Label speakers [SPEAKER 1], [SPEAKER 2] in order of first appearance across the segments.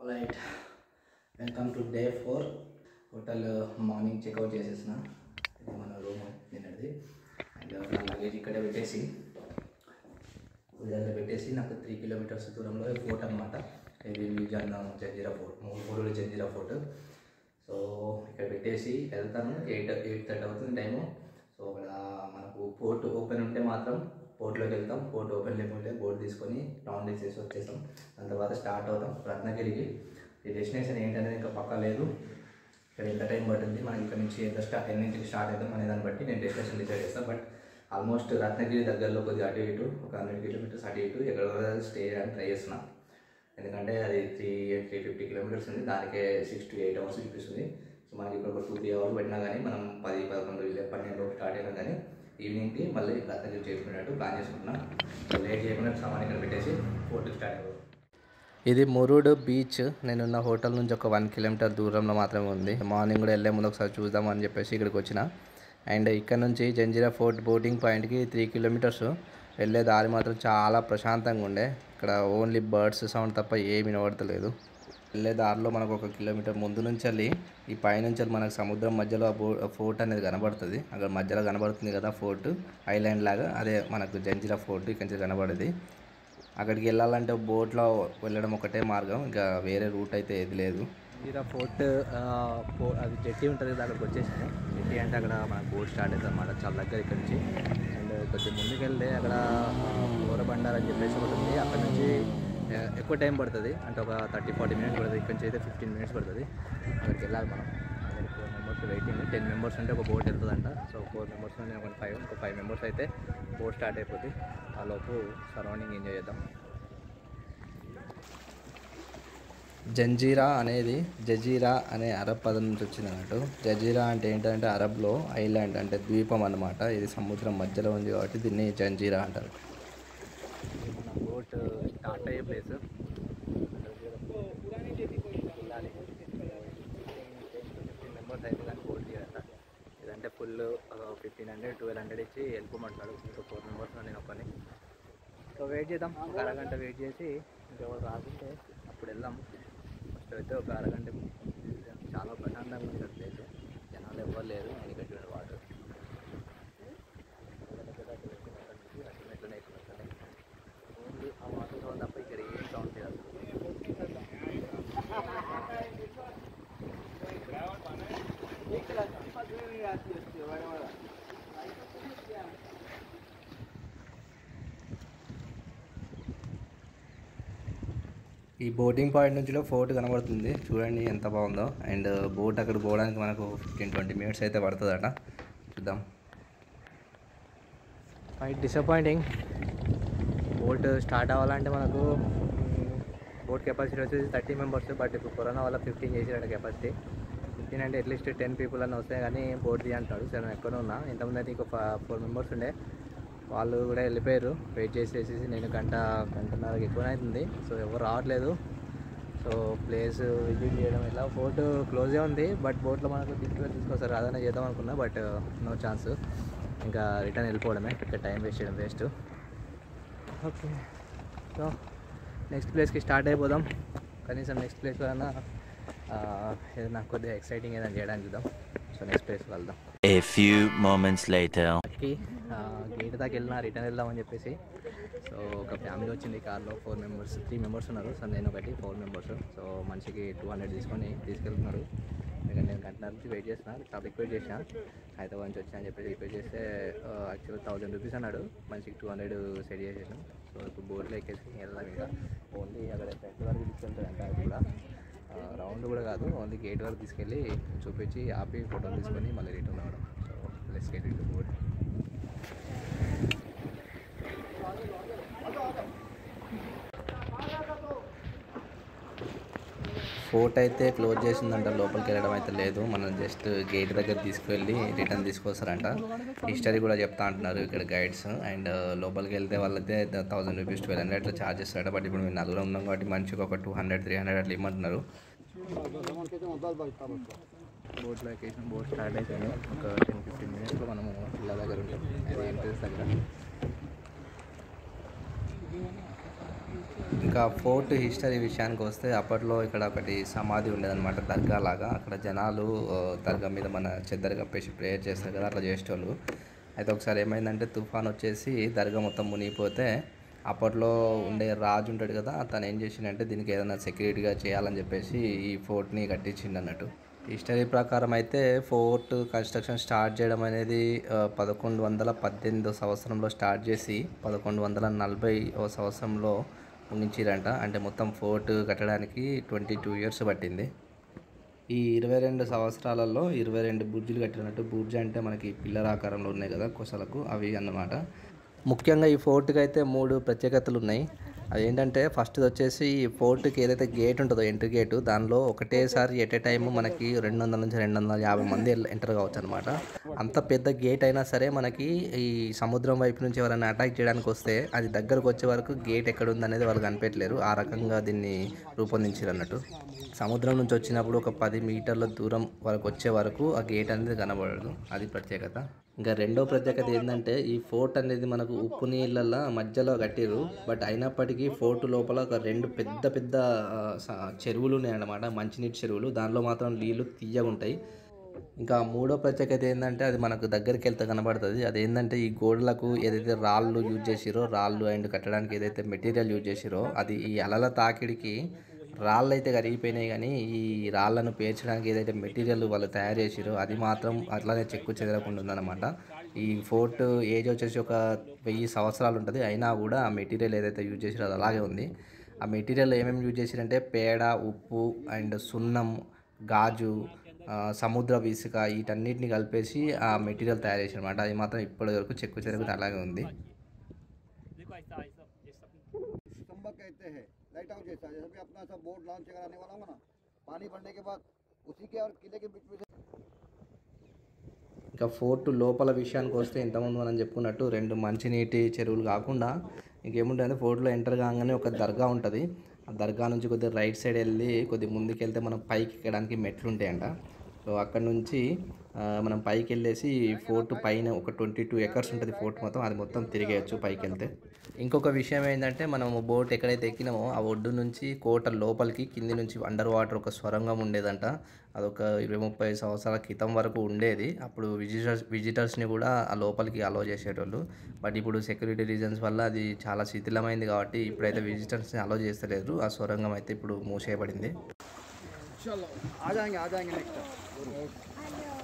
[SPEAKER 1] Right welcome to day four hotel morning checkout చేసేసిన ఇది మన రూమ్ నిన్నటిది అండ్ నా లగేజ్ ఇక్కడే పెట్టేసి ఉదయాన్నే పెట్టేసి నాకు త్రీ కిలోమీటర్స్ దూరంలో ఫోర్ట్ అనమాట ఇది విజన్ జంజీరా ఫోర్ట్ మూడు జంజీరా ఫోర్ట్ సో ఇక్కడ పెట్టేసి వెళ్తాను ఎయిట్ ఎయిట్ థర్టీ అవుతుంది టైము సో ఇక్కడ మనకు పోర్ట్ ఓపెన్ ఉంటే మాత్రం పోర్ట్లోకి వెళ్తాం పోర్ట్ ఓపెన్ లేకుంటే బోట్ తీసుకొని రౌండ్ వేసేసి వచ్చేస్తాం దాని తర్వాత స్టార్ట్ అవుతాం రత్నగిరికి ఈ డెస్టినేషన్ ఏంటనేది ఇంకా పక్కా లేదు ఇక్కడ ఎంత టైం పడుతుంది మనకి ఇక్కడ నుంచి ఎంత స్టార్ట్ ఎన్నింటికి స్టార్ట్ అవుతాం అనే దాన్ని బట్టి నేను డెస్టినేషన్ డిసైడ్ చేస్తాను బట్ ఆల్మోస్ట్ రత్నగిరి దగ్గరలో కొద్దిగా అటు ఇటు ఒక హండ్రెడ్ కిలోమీటర్స్ అటు ఇటు ఎక్కడ స్టే చేయడానికి ట్రై చేస్తున్నా ఎందుకంటే అది త్రీ త్రీ ఫిఫ్టీ కిలోమీటర్స్ ఉంది దానికే సిక్స్ టు ఎయిట్ అవర్స్ చూపిస్తుంది సో మనకి ఇప్పుడు ఒక టూ త్రీ అవర్స్ పెట్టినా కానీ మనం పది పదకొండు ఇరవై పన్నెండు స్టార్ట్ అయినా కానీ ఈవినింగ్కి మళ్ళీ రత్నగిరి చేసుకునేటట్టు ప్లాన్ చేసుకుంటున్నాం సో లేట్ చేయకుండా సామాన్ ఇక్కడ పెట్టేసి ఫోర్ట్కి స్టార్ట్ అయిపోతుంది ఇది మురుడు బీచ్ నేనున్న హోటల్ నుంచి ఒక వన్ కిలోమీటర్ దూరంలో మాత్రమే ఉంది మార్నింగ్ కూడా వెళ్ళే ముందు ఒకసారి చూద్దాం అని చెప్పేసి ఇక్కడికి వచ్చిన అండ్ ఇక్కడ నుంచి జంజీరా ఫోర్ట్ బోటింగ్ పాయింట్కి త్రీ కిలోమీటర్స్ వెళ్ళే దారి మాత్రం చాలా ప్రశాంతంగా ఉండే ఇక్కడ ఓన్లీ బర్డ్స్ సౌండ్ తప్ప ఏమి వినబడతలేదు వెళ్ళే దారిలో మనకు ఒక కిలోమీటర్ ముందు నుంచి వెళ్ళి ఈ పైనుంచి వెళ్ళి మనకు సముద్రం మధ్యలో ఆ బో ఫోర్ట్ అనేది కనబడుతుంది అక్కడ మధ్యలో కనబడుతుంది కదా ఫోర్ట్ ఐలాండ్ లాగా అదే మనకు జంజీరా ఫోర్ట్ ఇక్కడ నుంచి కనబడేది అక్కడికి వెళ్ళాలంటే బోట్లో వెళ్ళడం ఒకటే మార్గం ఇంకా వేరే రూట్ అయితే ఏది లేదు
[SPEAKER 2] జీరా ఫోర్ట్ ఆ, ఫో- అది జెట్టి ఉంటుంది కదా అక్కడికి వచ్చేసాను జెట్టి అంటే అక్కడ మన బోట్ స్టార్ట్ అవుతుంది అనమాట చాలా దగ్గర ఇక్కడ నుంచి అండ్ కొద్దిగా ముందుకు వెళ్తే అక్కడ బండార్ అని చెప్పేసి ఒకటి ఉంది అక్కడ నుంచి ఆ, ఎక్కువ టైం పడుతుంది అంటే ఒక థర్టీ ఫార్టీ మినిట్స్ పడుతుంది ఇక్కడ నుంచి అయితే ఫిఫ్టీన్ మినిట్స్ పడుతుంది అక్కడికి వెళ్ళాలి మనం అక్కడ four members waiting ten members అంటే ఒక బోట్ వెళ్తుందంట సో ఫోర్ మెంబర్స్ నేను ఒక ఫైవ్ ఒక ఫైవ్ మెంబర్స్ అయితే బోట్ స్టార్ట్ అయిపోతుంది ఆ లోపు సరౌండింగ్ ఎంజాయ్ చేద్దాం
[SPEAKER 1] జంజీరా అనేది జజీరా అనే అరబ్ పదం నుంచి వచ్చింది అన్నట్టు జజీరా అంటే ఏంటంటే అరబ్లో ఐలాండ్ అంటే ద్వీపం అన్నమాట ఇది సముద్రం మధ్యలో ఉంది కాబట్టి దీన్ని జంజీరా అంటారు
[SPEAKER 2] మన బోట్ స్టార్ట్ అయ్యే ప్లేస్ వెళ్ళాలి ఫిఫ్టీన్ మెంబర్స్ అయితే కానీ బోట్ తీయాలంట ఇదంటే full fifteen hundred twelve hundred ఇచ్చి వెళ్ళిపోమంటాడు ఇంకా ఫోర్ మెంబర్స్ నేను ఒక్కని సో వెయిట్ చేద్దాం ఒక అరగంట వెయిట్ చేసి ఇంకెవరు రాకుంటే అప్పుడు వెళ్దాం ఫస్ట్ అయితే ఒక అరగంట చాలా ప్రశాంతంగా ఉంది ప్లేస్ జనాలు ఎవ్వరు లేరు ఎన్నికట్టు వాటర్ ఓన్లీ ఆ వాటర్ సౌండ్ తప్ప ఇక్కడ ఏం సౌండ్ లేదు అసలు
[SPEAKER 1] ఈ బోటింగ్ పాయింట్ నుంచి ఫోర్ట్ కనబడుతుంది చూడండి ఎంత బాగుందో అండ్ బోట్ అక్కడ పోవడానికి మనకు ఫిఫ్టీన్ ట్వంటీ మినిట్స్ అయితే పడుతుందట చూద్దాం
[SPEAKER 2] క్వైట్ డిసప్పాయింటింగ్ బోట్ స్టార్ట్ అవ్వాలంటే మనకు బోట్ కెపాసిటీ వచ్చేసి థర్టీ మెంబర్స్ బట్ ఇప్పుడు కరోనా వల్ల ఫిఫ్టీన్ చేసినట్టు కెపాసిటీ ఫిఫ్టీన్ అంటే అట్లీస్ట్ టెన్ పీపుల్ అని వస్తాయి కానీ బోట్ తీ అంటాడు సరే నేను ఎక్కడ ఉన్నా ఇంతకుముందు అయితే ఇంకో ఫోర్ మెంబర్స్ ఉండే వాళ్ళు కూడా వెళ్ళిపోయారు వెయిట్ చేసేసి నేను గంట గంటన్నరకు ఎక్కువ అవుతుంది సో ఎవరు రావట్లేదు సో ప్లేస్ విజిట్ చేయడం ఇట్లా బోట్ క్లోజే ఉంది బట్ బోట్లో మనకు తీసుకుని తీసుకొస్తారు అదనే చేద్దాం అనుకున్నా బట్ నో ఛాన్స్ ఇంకా రిటర్న్ వెళ్ళిపోవడమే ఇక్కడ టైం వేస్ట్ చేయడం వేస్ట్ ఓకే సో నెక్స్ట్ ప్లేస్కి స్టార్ట్ అయిపోదాం కనీసం నెక్స్ట్ ప్లేస్ వలన ఏదైనా కొద్దిగా ఎక్సైటింగ్ ఏదైనా చేయడానికి చూద్దాం సో నెక్స్ట్ ప్లేస్కి వెళ్దాం
[SPEAKER 3] A few moments later.
[SPEAKER 2] కి గేట్ దాకా వెళ్ళినా రిటర్న్ వెళ్దామని చెప్పేసి సో ఒక ఫ్యామిలీ వచ్చింది కార్లో ఫోర్ మెంబర్స్ త్రీ మెంబర్స్ ఉన్నారు సో నేను ఒకటి ఫోర్ మెంబర్స్ సో మనిషికి టూ హండ్రెడ్ తీసుకొని తీసుకెళ్తున్నారు ఎందుకంటే నేను గంటల నుంచి వెయిట్ చేసిన చాలా రిక్వెస్ట్ చేసిన హైదరాబాద్ నుంచి వచ్చా అని చెప్పేసి రిక్వెస్ట్ చేస్తే యాక్చువల్ థౌజండ్ రూపీస్ అన్నాడు మనిషికి టూ హండ్రెడ్ సెట్ చేసేసాను సో ఇప్పుడు బోర్డులో ఎక్కేసి వెళ్దాం ఇంకా ఓన్లీ అక్కడ ఫ్రంట్ వరకు తీసుకెళ్తాడంట అది కూడా రౌండ్ కూడా కాదు ఓన్లీ గేట్ వరకు తీసుకెళ్ళి చూపించి ఆపి ఫోటోలు తీసుకొని మళ్ళీ రిటర్న్ అవ్వడం so let's get it board
[SPEAKER 1] fort అయితే క్లోజ్ చేసిందంట లోపలికి వెళ్ళడం అయితే లేదు మనం జస్ట్ గేట్ దగ్గర తీసుకువెళ్ళి రిటర్న్ తీసుకొస్తారంట హిస్టరీ కూడా చెప్తా అంటున్నారు ఇక్కడ గైడ్స్ అండ్ లోపలికి వెళ్తే వాళ్ళైతే థౌసండ్ రూపీస్ ట్వెల్వ్ హండ్రెడ్ అట్లా ఛార్జ్ చేస్తారట బట్ ఇప్పుడు మేము నలుగురు ఉన్నాం కాబట్టి మనిషికి ఒక టూ హండ్రెడ్ త్రీ హండ్రెడ్ అట్లా ఇమ్మంటున్నారు
[SPEAKER 2] బోట్లో ఎక్కేసిన బోట్ స్టార్ట్ అయిపోయింది ఒక టెన్ ఫిఫ్టీన్ మినిట్స్లో మనము ఇళ్ళ దగ్గర ఉంటాం అది ఎంట్రెన్స్ దగ్గర ఇంకా ఫోర్ట్ హిస్టరీ విషయానికి వస్తే అప్పట్లో ఇక్కడ ఒకటి సమాధి ఉండేదన్నమాట దర్గా లాగా అక్కడ జనాలు ఆ, దర్గా మీద మన చెద్దరు కప్పేసి ప్రేయర్ చేస్తారు కదా అట్లా చేసేటోళ్ళు అయితే ఒకసారి ఏమైందంటే తుఫాన్ వచ్చేసి దర్గా మొత్తం మునిగిపోతే అప్పట్లో ఉండే రాజు ఉంటాడు కదా తను ఏం చేసిండంటే దీనికి ఏదైనా సెక్యూరిటీగా చేయాలని చెప్పేసి ఈ ఫోర్ట్ని కట్టించిండు అన్నట్టు హిస్టరీ ప్రకారం అయితే ఫోర్ట్ కన్స్ట్రక్షన్ స్టార్ట్ చేయడం అనేది ఆ, పదకొండు వందల పద్దెనిమిదో సంవత్సరంలో స్టార్ట్ చేసి పదకొండు వందల నలభై ఓ సంవత్సరంలో ముగించిరంట అంటే మొత్తం ఫోర్ట్ కట్టడానికి ట్వంటీ టూ ఇయర్స్ పట్టింది ఈ ఇరవై రెండు సంవత్సరాలలో ఇరవై రెండు బుర్జులు కట్టినట్టు బుర్జు అంటే మనకి పిల్లర్ ఆకారంలో ఉన్నాయి కదా కొసలకు అవి అన్నమాట ముఖ్యంగా ఈ ఫోర్ట్కి అయితే మూడు ప్రత్యేకతలు ఉన్నాయి అదేంటంటే ఫస్ట్ వచ్చేసి ఈ ఫోర్ట్కి ఏదైతే గేట్ ఉంటుందో ఎంట్రీ గేటు దానిలో ఒకటేసారి ఎట్ ఏ టైం మనకి రెండు వందల నుంచి రెండు వందల యాభై మంది ఎంటర్ కావచ్చు అనమాట అంత పెద్ద గేట్ అయినా సరే మనకి ఈ సముద్రం వైపు నుంచి ఎవరైనా అటాక్ చేయడానికి వస్తే అది దగ్గరకు వచ్చే వరకు గేట్ ఎక్కడ ఉందనేది వాళ్ళు కనిపెట్టలేరు ఆ రకంగా దీన్ని రూపొందించారు అన్నట్టు సముద్రం నుంచి వచ్చినప్పుడు ఒక పది మీటర్ల దూరం వరకు వచ్చే వరకు ఆ గేట్ అనేది కనబడదు అది ప్రత్యేకత ఇంకా రెండో ప్రత్యేకత ఏంటంటే ఈ ఫోర్ట్ అనేది మనకు ఉప్పు నీళ్ళ మధ్యలో కట్టిరు బట్ అయినప్పటికీ ఫోర్ట్ లోపల ఒక రెండు పెద్ద పెద్ద ఆ, స- చెరువులు ఉన్నాయన్నమాట మంచినీటి చెరువులు దానిలో మాత్రం నీళ్లు తీయగా ఉంటాయి ఇంకా మూడో ప్రత్యేకత ఏంటంటే అది మనకు దగ్గరికి వెళ్తే కనబడుతుంది అది ఏంటంటే ఈ గోడలకు ఏదైతే రాళ్ళు యూజ్ చేసిరో రాళ్ళు అండ్ కట్టడానికి ఏదైతే మెటీరియల్ యూజ్ చేసిరో అది ఈ అలల తాకిడికి రాళ్ళు అయితే కరిగిపోయినాయి కానీ ఈ రాళ్ళను పేర్చడానికి ఏదైతే మెటీరియల్ వాళ్ళు తయారు చేసిరో అది మాత్రం అట్లానే చెక్కు చెదరకుండా ఉందన్నమాట ఈ ఫోర్ట్ ఏజ్ వచ్చేసి ఒక వెయ్యి సంవత్సరాలు ఉంటుంది అయినా కూడా ఆ మెటీరియల్ ఏదైతే యూజ్ చేసిరో అది అలాగే ఉంది ఆ మెటీరియల్ ఏమేమి యూజ్ చేసిరంటే పేడ ఉప్పు అండ్ సున్నం గాజు ఆ, సముద్ర ఇసుక వీటన్నిటిని కలిపేసి ఆ మెటీరియల్ తయారు చేసి అనమాట అది మాత్రం ఇప్పటి వరకు చెక్కు చెరుకు అలాగే ఉంది
[SPEAKER 4] संबक कहते हैं लाइट हाउस जैसा जैसे भी अपना सब बोट लॉन्च कराने वाला होगा ना पानी भरने के बाद उसी के और किले के बीच में से
[SPEAKER 2] ఇంకా ఫోర్ట్ లోపల విషయానికి వస్తే ఇంతకుముందు మనం చెప్పుకున్నట్టు రెండు మంచినీటి చెరువులు కాకుండా ఇంకేముంటుంది ఫోర్ట్లో ఎంటర్ కాగానే ఒక దర్గా ఉంటుంది ఆ దర్గా నుంచి కొద్దిగా రైట్ సైడ్ వెళ్ళి కొద్ది ముందుకు వెళ్తే మనం పైకి ఎక్కడానికి మెట్లు ఉంటాయంట సో అక్కడ నుంచి ఆ, మనం పైకి వెళ్ళేసి ఫోర్ట్ పైన ఒక ట్వంటీ టూ ఎకర్స్ ఉంటుంది ఫోర్ట్ మొత్తం అది మొత్తం తిరిగేయచ్చు పైకి వెళ్తే ఇంకొక విషయం ఏంటంటే మనము బోట్ ఎక్కడైతే ఎక్కినామో ఆ ఒడ్డు నుంచి కోట లోపలికి కింది నుంచి అండర్ వాటర్ ఒక స్వరంగం ఉండేదంట అదొక ఇరవై ముప్పై సంవత్సరాల క్రితం వరకు ఉండేది అప్పుడు విజిటర్స్ విజిటర్స్ని కూడా ఆ లోపలికి అలో చేసేటోళ్ళు బట్ ఇప్పుడు సెక్యూరిటీ రీజన్స్ వల్ల అది చాలా శిథిలమైంది కాబట్టి ఇప్పుడైతే విజిటర్స్ని అలో చేస్తలేరు ఆ సొరంగం అయితే ఇప్పుడు మూసేయబడింది
[SPEAKER 4] चलो आ जाएंगे आ जाएंगे नेक्स्ट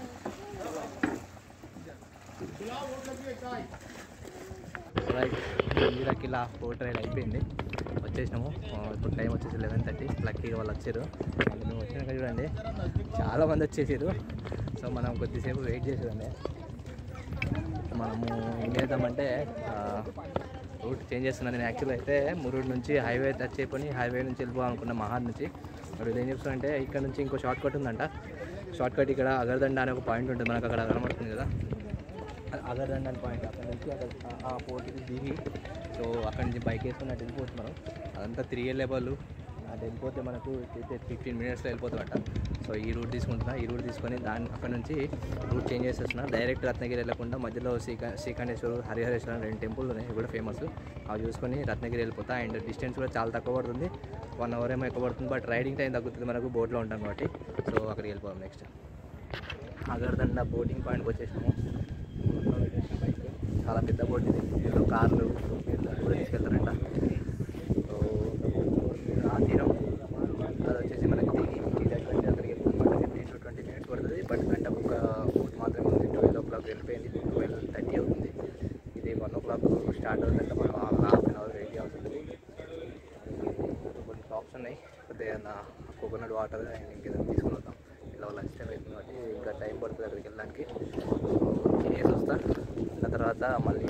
[SPEAKER 2] రైట్ జంజీరా కిలా బోట్ రైడ్ అయిపోయింది వచ్చేసినాము ఆ, ఇప్పుడు టైం వచ్చేసి లెవెన్ థర్టీ లక్కీగా వాళ్ళు వచ్చారు వాళ్ళు మేము వచ్చినాక చూడండి చాలా మంది వచ్చేసారు సో మనం కొద్దిసేపు వెయిట్ చేసేదండి మనము ఏం చేద్దామంటే రూట్ చేంజ్ చేస్తున్నాను నేను యాక్చువల్ అయితే మురుడు నుంచి హైవే టచ్ అయిపోయి హైవే నుంచి వెళ్ళిపోవాలనుకున్నా అనుకున్న మహాద్ నుంచి మరి ఏం చెప్తానంటే ఇక్కడ నుంచి ఇంకో షార్ట్ కట్ ఉందంట షార్ట్ కట్ ఇక్కడ అగర్దండ అనే ఒక పాయింట్ ఉంటుంది మనకు అక్కడ కనబడుతుంది కదా అగర్దండ అనే పాయింట్ అక్కడ నుంచి అక్కడ ఆ- ఆ పోర్టుకి దిగి సో అక్కడ నుంచి బైక్ వేసుకున్నట్టు వెళ్ళిపోవచ్చు మనం అదంతా త్రీ లెవెల్ అది వెళ్ళిపోతే మనకు ఫిఫ్టీన్ మినిట్స్లో వెళ్ళిపోతామట సో ఈ రూట్ తీసుకుంటున్నా ఈ రూట్ తీసుకొని దాని అక్కడ నుంచి రూట్ చేంజ్ చేసేస్తున్నా డైరెక్ట్ రత్నగిరి వెళ్ళకుండా మధ్యలో శ్రీకా శ్రీకంఠేశ్వర హరిహరేశ్వరం రెండు టెంపుల్ ఉన్నాయి ఇవి కూడా ఫేమస్ అవి చూసుకొని రత్నగిరి వెళ్ళిపోతా అండ్ డిస్టెన్స్ కూడా చాలా తక్కువ పడుతుంది వన్ అవర్ ఏమో ఎక్కువ పడుతుంది బట్ రైడింగ్ టైం తగ్గుతుంది మనకు బోట్లో ఉంటాం కాబట్టి సో అక్కడికి వెళ్ళిపోదాం నెక్స్ట్ అగర్దండ బోటింగ్ పాయింట్కి వచ్చేసాము బైక్ చాలా పెద్ద బోట్ ఇది ఇందులో కార్లు కూడా తీసుకెళ్తారంట సో ఆ తీరం అది వచ్చేసి మనకి దిగి దిగేటువంటి అక్కడికి వెళ్ళిపోతుంది ఫిఫ్టీన్ టు ట్వంటీ మినిట్స్ పడుతుంది బట్ గంట ఒక బోట్ మాత్రమే ఉంది ట్వెల్వ్ ఓ క్లాక్ వెళ్ళిపోయింది ట్వెల్వ్ థర్టీ అవుతుంది ఇది వన్ ఓ క్లాక్ స్టార్ట్ అవుతుందంటే మనం హాఫ్ అన్ అవర్ వెయిట్ చేయాల్సి ఉంటుంది కొన్ని షాప్స్ ఉన్నాయి కొద్దిగా కోకోనట్ వాటర్ అండ్ ఇంకేదైనా తీసుకుని వద్దాం ఇలా లంచ్ టైం అవుతుంది కాబట్టి ఇంకా టైం పడుతుంది అక్కడికి వెళ్ళడానికి తినేసి వస్తా ఆ తర్వాత మళ్ళీ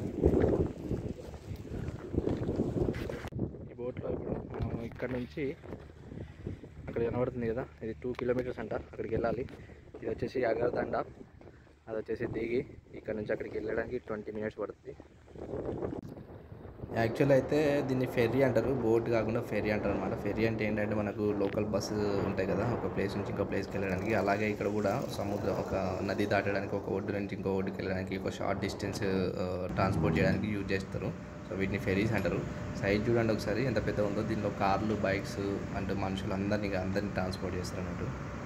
[SPEAKER 2] ఈ బోట్లో ఇప్పుడు మనం ఇక్కడ నుంచి అక్కడ కనబడుతుంది కదా ఇది టూ కిలోమీటర్స్ అంట అక్కడికి వెళ్ళాలి ఇది వచ్చేసి అగరదండ అది వచ్చేసి దిగి ఇక్కడ నుంచి అక్కడికి వెళ్ళడానికి ట్వంటీ మినిట్స్ పడుతుంది యాక్చువల్ అయితే దీన్ని ఫెర్రీ అంటారు బోట్ కాకుండా ఫెర్రీ అంటారు అనమాట ఫెర్రీ అంటే ఏంటంటే మనకు లోకల్ బస్సు ఉంటాయి కదా ఒక ప్లేస్ నుంచి ఇంకో ప్లేస్కి వెళ్ళడానికి అలాగే ఇక్కడ కూడా సముద్రం ఒక నది దాటడానికి ఒక ఒడ్డు నుంచి ఇంకో ఒడ్డుకి వెళ్ళడానికి ఒక షార్ట్ డిస్టెన్స్ ట్రాన్స్పోర్ట్ చేయడానికి యూజ్ చేస్తారు సో
[SPEAKER 1] సో వీటిని ఫెరీస్ అంటారు సైజ్ చూడండి ఒకసారి ఎంత పెద్ద ఉందో దీనిలో కార్లు బైక్స్ అంటే మనుషులు అందరినీ ఇక అందరినీ ట్రాన్స్పోర్ట్ చేస్తారు అన్నట్టు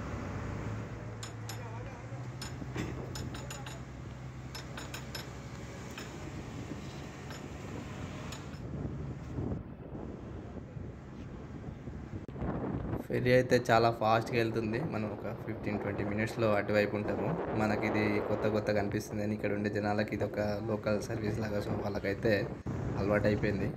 [SPEAKER 1] ఫెరీ అయితే చాలా ఫాస్ట్గా వెళ్తుంది మనం ఒక ఫిఫ్టీన్ ట్వంటీ మినిట్స్లో అటువైపు ఉంటాము మనకి ఇది కొత్త కొత్తగా అనిపిస్తుంది అని ఇక్కడ ఉండే జనాలకి ఇది ఒక లోకల్ సర్వీస్ లాగా సో వాళ్ళకైతే అలవాటు అయిపోయింది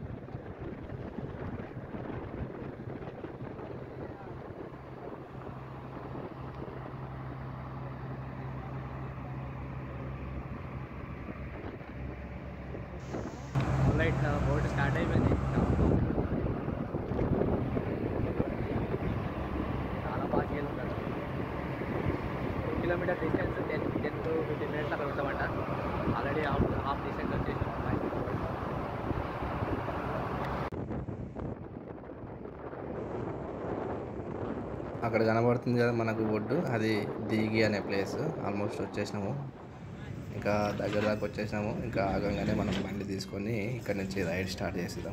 [SPEAKER 2] లైట్ బోట్ స్టార్ట్ అయిపోయింది చాలా బాగా వెళ్తారు two kilometre distance ten ten to fifteen minutes అక్కడ ఉంటామంట ఆల్రెడీ హాఫ్ హాఫ్ డిస్టెన్స్ వచ్చేసాం
[SPEAKER 1] అక్కడ కనబడుతుంది కదా మనకు ఒడ్డు అది దిగి అనే ప్లేస్ ఆల్మోస్ట్ వచ్చేసినాము ఇంకా దగ్గర దాకా వచ్చేసినాము ఇంకా ఆగంగానే మనం బండి తీసుకొని ఇక్కడ నుంచి రైడ్ స్టార్ట్ చేసేద్దాం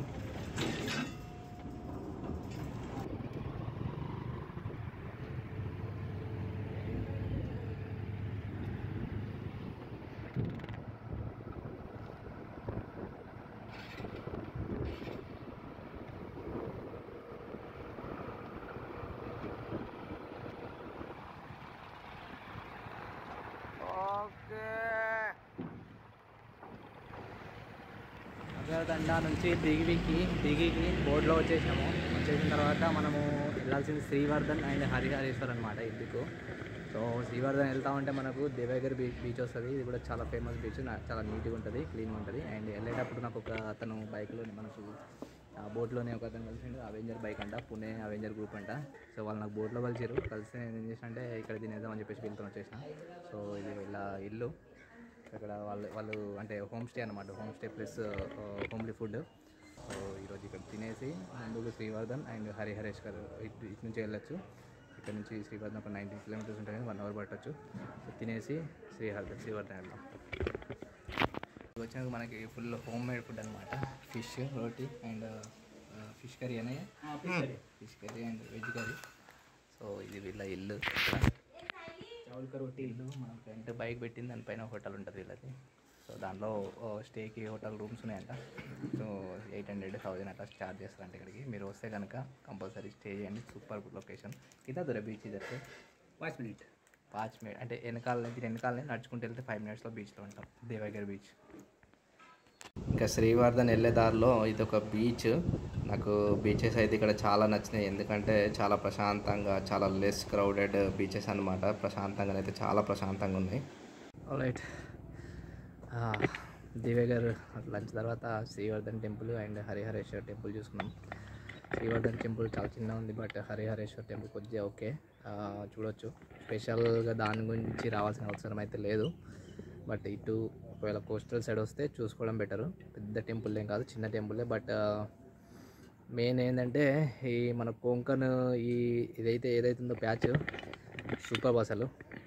[SPEAKER 2] దండ నుంచి దిగికి దిగికి బోర్డులో వచ్చేసాము వచ్చేసిన తర్వాత మనము వెళ్ళాల్సింది శ్రీవర్ధన్ అండ్ హరిహరేశ్వర్ అనమాట ఇందుకు సో శ్రీవర్ధన్ వెళ్తా ఉంటే మనకు దేవేగర్ బీచ్ బీచ్ వస్తుంది ఇది కూడా చాలా ఫేమస్ బీచ్ నా- చాలా నీట్గా ఉంటుంది క్లీన్గా ఉంటుంది అండ్ వెళ్ళేటప్పుడు నాకు ఒక అతను బైక్లో మనకు ఆ బోట్లోనే ఒక అతను కలిసిండు అవెంజర్ బైక్ అంట పుణే అవెంజర్ గ్రూప్ అంట సో వాళ్ళు నాకు బోట్లో కలిసారు కలిసి నేను ఏం చేసిన అంటే ఇక్కడ తినేద్దామని చెప్పేసి వెళ్తాను వచ్చేసిన సో ఇది ఇలా ఇల్లు అక్కడ వాళ్ళు వాళ్ళు అంటే హోమ్ స్టే అనమాట home stay plus homely food so ఈరోజు ఇక్కడ తినేసి ముందుకు శ్రీవర్ధన్ అండ్ హరిహరేశ్వర్ ఇటు ఇటు నుంచి వెళ్ళొచ్చు ఇక్కడ నుంచి శ్రీవర్ధన్ ఒక నైంటీ కిలోమీటర్స్ ఉంటుంది వన్ అవర్ పట్టొచ్చు సో తినేసి శ్రీహర్ధన్ శ్రీవర్ధన్ వెళ్దాం వచ్చినాక మనకి ఫుల్ హోమ్ మేడ్ ఫుడ్ అనమాట fish roti and fish curry అనే fish curry and veg curry so ఇది వీళ్ళ ఇల్లు చౌల్క రొట్టి ఇల్లు మనం ఫ్రంట్ బైక్ పెట్టింది దానిపైన హోటల్ ఉంటుంది వీళ్ళది సో దాంట్లో స్టేకి హోటల్ రూమ్స్ ఉన్నాయంట సో ఎయిట్ హండ్రెడ్ థౌజండ్ అట్లా చార్జ్ చేస్తారంట ఇక్కడికి మీరు వస్తే కనుక కంపల్సరీ స్టే చేయండి సూపర్ లొకేషన్ ఇదా దొర బీచ్ ఇదైతే పాంచ్ మినిట్ పాంచ్ మినిట్ అంటే వెనకాల దీని వెనకాలనే నడుచుకుంటూ వెళ్తే ఫైవ్ మినిట్స్లో బీచ్లో ఉంటాం దేవగిరి బీచ్ ఇంకా శ్రీవర్ధన్ వెళ్ళే దారిలో ఇది ఒక బీచ్ నాకు బీచెస్ అయితే ఇక్కడ చాలా నచ్చినాయి ఎందుకంటే చాలా ప్రశాంతంగా చాలా లెస్ క్రౌడెడ్ బీచెస్ అన్నమాట ప్రశాంతంగా అయితే చాలా ప్రశాంతంగా ఉన్నాయి రైట్ దివేగర్ లంచ్ తర్వాత Shrivardhan temple and Harihareshwar temple చూసుకున్నాం శ్రీవర్ధన్ టెంపుల్ చాలా చిన్న ఉంది బట్ హరిహరేశ్వర్ టెంపుల్ కొద్దిగా ఓకే ఆ, చూడొచ్చు స్పెషల్గా దాని గురించి రావాల్సిన అవసరం అయితే లేదు బట్ ఇటు ఒకవేళ కోస్టల్ సైడ్ వస్తే చూసుకోవడం బెటరు పెద్ద టెంపుల్ ఏం కాదు చిన్న టెంపులే బట్ మెయిన్ ఏంటంటే ఈ మన కొంకన్ ఈ ఇదైతే ఏదైతే ఉందో ప్యాచ్ సూపర్ అసలు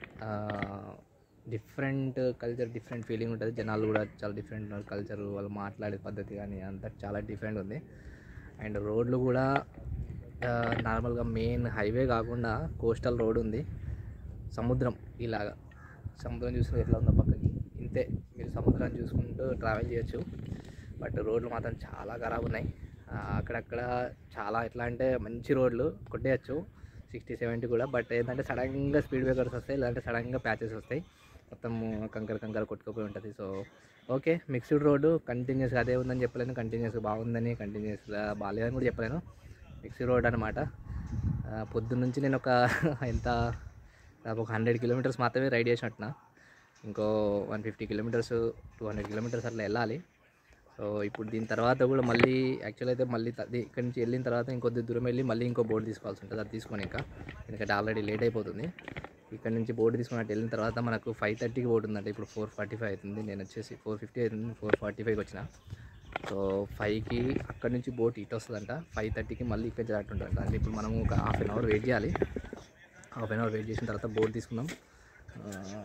[SPEAKER 2] డిఫరెంట్ కల్చర్ డిఫరెంట్ ఫీలింగ్ ఉంటుంది జనాలు కూడా చాలా డిఫరెంట్ ఉన్నారు కల్చర్ వాళ్ళు మాట్లాడే పద్ధతి కానీ అంతా చాలా డిఫరెంట్ ఉంది అండ్ రోడ్లు కూడా నార్మల్గా మెయిన్ హైవే కాకుండా కోస్టల్ రోడ్ ఉంది సముద్రం ఇలాగా సముద్రం చూసుకుంటే ఎట్లా ఉందో పక్కకి ఇంతే మీరు సముద్రాన్ని చూసుకుంటూ ట్రావెల్ చేయొచ్చు బట్ రోడ్లు మాత్రం చాలా ఖరాబ్ ఉన్నాయి ఆ, అక్కడక్కడ చాలా ఎట్లా అంటే మంచి రోడ్లు కొట్టేయచ్చు సిక్స్టీ సెవెంటీ కూడా బట్ ఏంటంటే సడన్గా స్పీడ్ బ్రేకర్స్ వస్తాయి లేదంటే సడన్గా ప్యాచెస్ వస్తాయి మొత్తం కంకర కంకర కొట్టుకుపోయి ఉంటుంది సో ఓకే మిక్స్డ్ రోడ్డు కంటిన్యూస్గా అదే ఉందని చెప్పలేను కంటిన్యూస్గా బాగుందని కంటిన్యూస్గా బాగాలేదని కూడా చెప్పలేను మిక్స్డ్ రోడ్ అనమాట పొద్దున్న నుంచి నేను ఒక ఎంత దాదాపు ఒక హండ్రెడ్ కిలోమీటర్స్ మాత్రమే రైడ్ చేసినట్టున ఇంకో one fifty kilometres two hundred kilometres అట్లా వెళ్ళాలి సో ఇప్పుడు దీని తర్వాత కూడా మళ్ళీ యాక్చువల్ అయితే మళ్ళీ త- ది- ఇక్కడి నుంచి వెళ్ళిన తర్వాత ఇంకొద్ది దూరం వెళ్ళి మళ్ళీ ఇంకో బోర్డు తీసుకోవాల్సి ఉంటుంది అది తీసుకొని ఇంకా ఎందుకంటే ఆల్రెడీ లేట్ అయిపోతుంది ఇక్కడ నుంచి బోర్డు తీసుకున్నట్టు వెళ్ళిన తర్వాత మనకు ఫైవ్ థర్టీకి బోర్డు ఉందంటే ఇప్పుడు ఫోర్ ఫార్టీ ఫైవ్ అవుతుంది నేను వచ్చేసి ఫోర్ ఫిఫ్టీ అవుతుంది ఫోర్ ఫార్టీ ఫైవ్కి వచ్చిన సో ఫైవ్కి అక్కడ నుంచి బోట్ ఇటు వస్తుందంట ఫైవ్ థర్టీకి మళ్ళీ ఇక్కడ జాట్ ఉంటుందంట అంటే ఇప్పుడు మనం ఒక హాఫ్ అన్ అవర్ వెయిట్ చేయాలి హాఫ్ అన్ అవర్ వెయిట్ చేసిన తర్వాత బోట్ తీసుకున్నాం ఆ,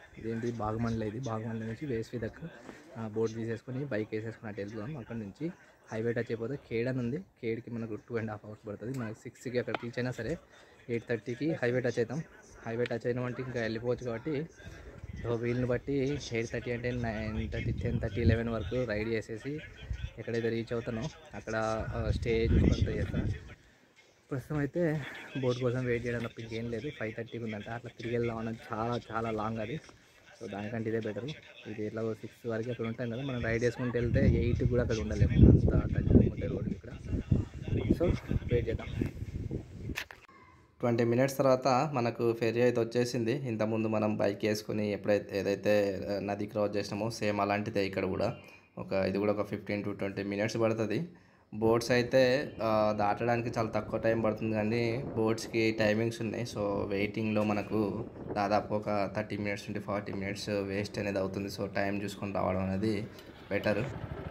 [SPEAKER 2] ఇదేంటి బాగమండల ఇది బాగమండల నుంచి వేస్విదక్ బోట్ తీసేసుకొని బైక్ వేసేసుకుని అటు వెళ్తున్నాం అక్కడ నుంచి హైవే టచ్ అయిపోతే కేడ్ అని ఉంది కేడ్కి మనకు టూ అండ్ హాఫ్ అవర్స్ పడుతుంది మనకు సిక్స్కి అక్కడ రీచ్ అయినా సరే ఎయిట్ థర్టీకి హైవే టచ్ అవుతాం హైవే టచ్ అయినామంటే ఇంకా వెళ్ళిపోవచ్చు కాబట్టి సో వీళ్ళని బట్టి ఎయిట్ థర్టీ అంటే nine thirty ten thirty eleven వరకు రైడ్ చేసేసి ఎక్కడైతే రీచ్ అవుతానో అక్కడ స్టే చూసుకుంటూ చేస్తాను ప్రస్తుతం అయితే బోట్ కోసం వెయిట్ చేయడం తప్ప ఇంకేం లేదు ఫైవ్ థర్టీకి ఉందంట అట్లా తిరిగి వెళ్దాం అన్నది చాలా చాలా లాంగ్ అది సో దానికంటే ఇదే బెటర్ ఇది ఎట్లా సిక్స్ వరకు అక్కడ ఉంటాం కదా మనం రైడ్ చేసుకుంటూ వెళ్తే ఎయిట్ కూడా అక్కడ ఉండలేము అంత టచ్ ఉంటాయి రోడ్డు ఇక్కడ సో వెయిట్ చేద్దాం
[SPEAKER 1] ట్వంటీ మినిట్స్ తర్వాత మనకు ఫెరీ అయితే వచ్చేసింది ఇంతకుముందు మనం బైక్ వేసుకొని ఎప్పుడైతే ఏదైతే ఆ, నది క్రాస్ చేసినామో సేమ్ అలాంటిదే ఇక్కడ కూడా ఒక ఇది కూడా ఒక ఫిఫ్టీన్ టు ట్వంటీ మినిట్స్ పడుతుంది బోట్స్ అయితే ఆ, దాటడానికి చాలా తక్కువ టైం పడుతుంది కానీ బోట్స్కి టైమింగ్స్ ఉన్నాయి సో వెయిటింగ్లో మనకు దాదాపు ఒక థర్టీ మినిట్స్ నుండి ఫార్టీ మినిట్స్ వేస్ట్ అనేది అవుతుంది సో టైం చూసుకొని రావడం అనేది బెటర్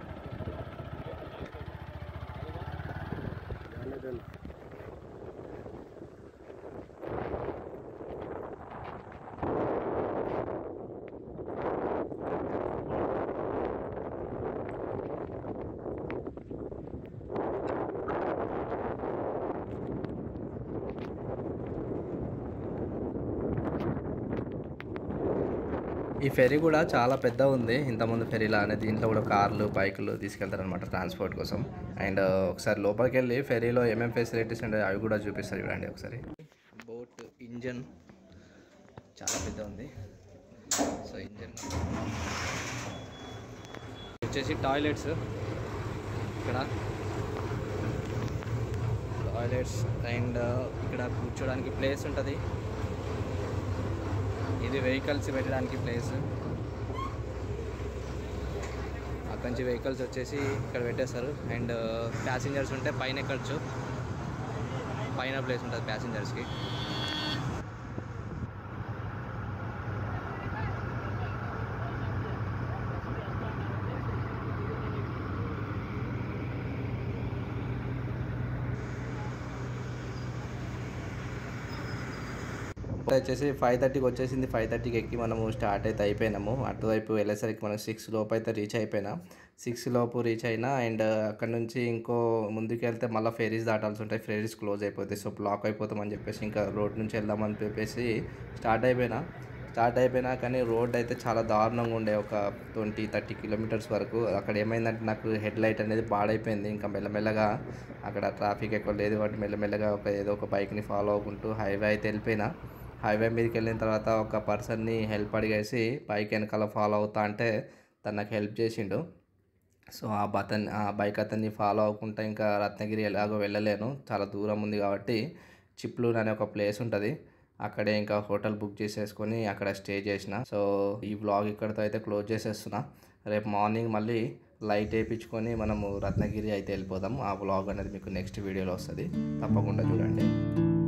[SPEAKER 1] ఈ ఫెరీ కూడా చాలా పెద్ద ఉంది ఇంతకుముందు ఫెరీలా అనేది దీంట్లో కూడా కార్లు బైకులు తీసుకెళ్తారనమాట ట్రాన్స్పోర్ట్ కోసం అండ్ ఒకసారి లోపలికి వెళ్ళి ఫెరీలో ఏమేమి ఫెసిలిటీస్ ఉంటాయో అవి కూడా చూపిస్తారు చూడండి ఒకసారి
[SPEAKER 2] బోట్ ఇంజన్ చాలా పెద్ద ఉంది సో ఇంజన్ వచ్చేసి టాయిలెట్స్ ఇక్కడ టాయిలెట్స్ అండ్ ఇక్కడ కూర్చోడానికి ప్లేస్ ఉంటుంది ఇది వెహికల్స్ పెట్టడానికి ప్లేస్ అక్కడి నుంచి వెహికల్స్ వచ్చేసి ఇక్కడ పెట్టేస్తారు అండ్ ప్యాసింజర్స్ ఉంటే పైన ఎక్కచ్చు పైన ప్లేస్ ఉంటుంది ప్యాసింజర్స్కి
[SPEAKER 1] ఇప్పుడు వచ్చేసి ఫైవ్ థర్టీకి వచ్చేసింది ఫైవ్ థర్టీకి ఎక్కి మనము స్టార్ట్ అయితే అయిపోయినాము అటువైపు వెళ్ళేసరికి మనకు సిక్స్ లోపు అయితే రీచ్ అయిపోయినా సిక్స్ లోపు రీచ్ అయినా అండ్ అక్కడ నుంచి ఇంకో ముందుకు వెళ్తే మళ్ళీ ఫెరీస్ దాటాల్సి ఉంటాయి ఫెరీస్ క్లోజ్ అయిపోతాయి సో బ్లాక్ అయిపోతామని చెప్పేసి ఇంకా రోడ్ నుంచి వెళ్దామని చెప్పేసి స్టార్ట్ అయిపోయినా స్టార్ట్ అయిపోయినా కానీ రోడ్ అయితే చాలా దారుణంగా ఉండే ఒక ట్వంటీ థర్టీ కిలోమీటర్స్ వరకు అక్కడ ఏమైందంటే నాకు హెడ్ లైట్ అనేది పాడైపోయింది ఇంకా మెల్లమెల్లగా అక్కడ ట్రాఫిక్ ఎక్కువ లేదు కాబట్టి మెల్లమెల్లగా ఒక ఏదో ఒక బైక్ని ఫాలో అవ్వకుంటూ హైవే అయితే వెళ్ళిపోయినా హైవే మీదకి వెళ్ళిన తర్వాత ఒక పర్సన్ని హెల్ప్ అడిగేసి బైక్ వెనకాల ఫాలో అవుతా అంటే తను నాకు హెల్ప్ చేసిండు సో ఆ బతన్ ఆ బైక్ అతన్ని ఫాలో అవ్వకుండా ఇంకా రత్నగిరి ఎలాగో వెళ్ళలేను చాలా దూరం ఉంది కాబట్టి చిప్లూర్ అనే ఒక ప్లేస్ ఉంటుంది అక్కడే ఇంకా హోటల్ బుక్ చేసేసుకొని అక్కడ స్టే చేసిన సో ఈ వ్లాగ్ ఇక్కడితో అయితే క్లోజ్ చేసేస్తున్నా రేపు మార్నింగ్ మళ్ళీ లైట్ వేయించుకొని మనము రత్నగిరి అయితే వెళ్ళిపోదాం ఆ వ్లాగ్ అనేది మీకు నెక్స్ట్ వీడియోలో వస్తుంది తప్పకుండా చూడండి